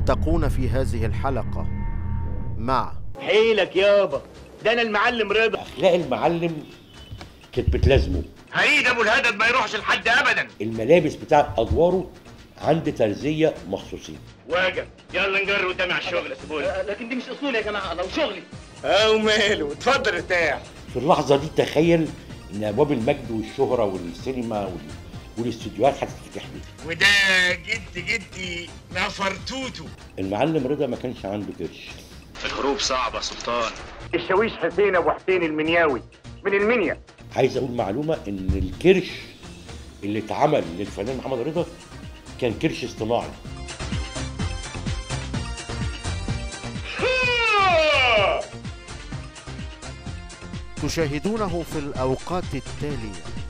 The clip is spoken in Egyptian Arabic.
تلتقون في هذه الحلقة مع حيلك يابا ده انا المعلم رضا اخلاق المعلم كانت بتلازمه هيد ابو الهدد ما يروحش لحد ابدا الملابس بتاعت ادواره عند ترزيه مخصوصين واجب يلا نجر قدامي على الشغل سيبوني لكن دي مش اصولي يا جماعه لو شغلي او ماله اتفضل ارتاح في اللحظه دي تخيل ان ابواب المجد والشهره والسينما وال... والاستديوهات هتتفتح له وده جد جدي نفرتوتو المعلم رضا ما كانش عنده قرش الحروب صعبة يا سلطان الشاويش حسين ابو حسين المنياوي من المنيا عايز اقول معلومه ان الكرش اللي اتعمل للفنان محمد رضا كان كرش اصطناعي تشاهدونه في الأوقات التالية